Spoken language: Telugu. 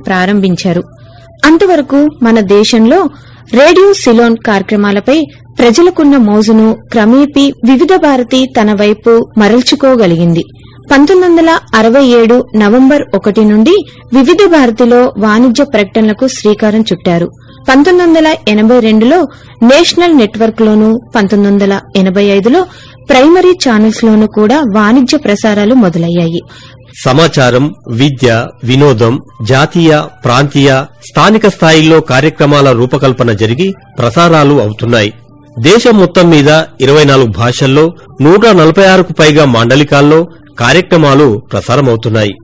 ప్రారంభించారు అంతవరకు మన దేశంలో రేడియో సిలోన్ కార్యక్రమాలపై ప్రజలకున్న మోజును క్రమేపీ వివిధ భారతి తన వైపు మరల్చుకోగలిగింది పంతొమ్మిది వందల అరవై ఏడు నవంబర్ ఒకటి నుండి వివిధ భారతిలో వాణిజ్య ప్రకటనలకు శ్రీకారం చుట్టారు పంతొమ్మిది వందల ఎనబై రెండులో నేషనల్ నెట్వర్క్ లోను పంతొమ్మిది వందల ఎనబై ఐదులో ప్రైమరీ ఛానల్స్ లోనూ కూడా వాణిజ్య ప్రసారాలు మొదలయ్యాయి సమాచారం విద్య వినోదం జాతీయ ప్రాంతీయ స్థానిక స్థాయిల్లో కార్యక్రమాల రూపకల్పన జరిగి ప్రసారాలు అవుతున్నాయి దేశం మొత్తం మీద ఇరవై నాలుగు భాషల్లో నూట నలభై ఆరుకు పైగా మాండలికాల్లో కార్యక్రమాలు ప్రసారమవుతున్నాయి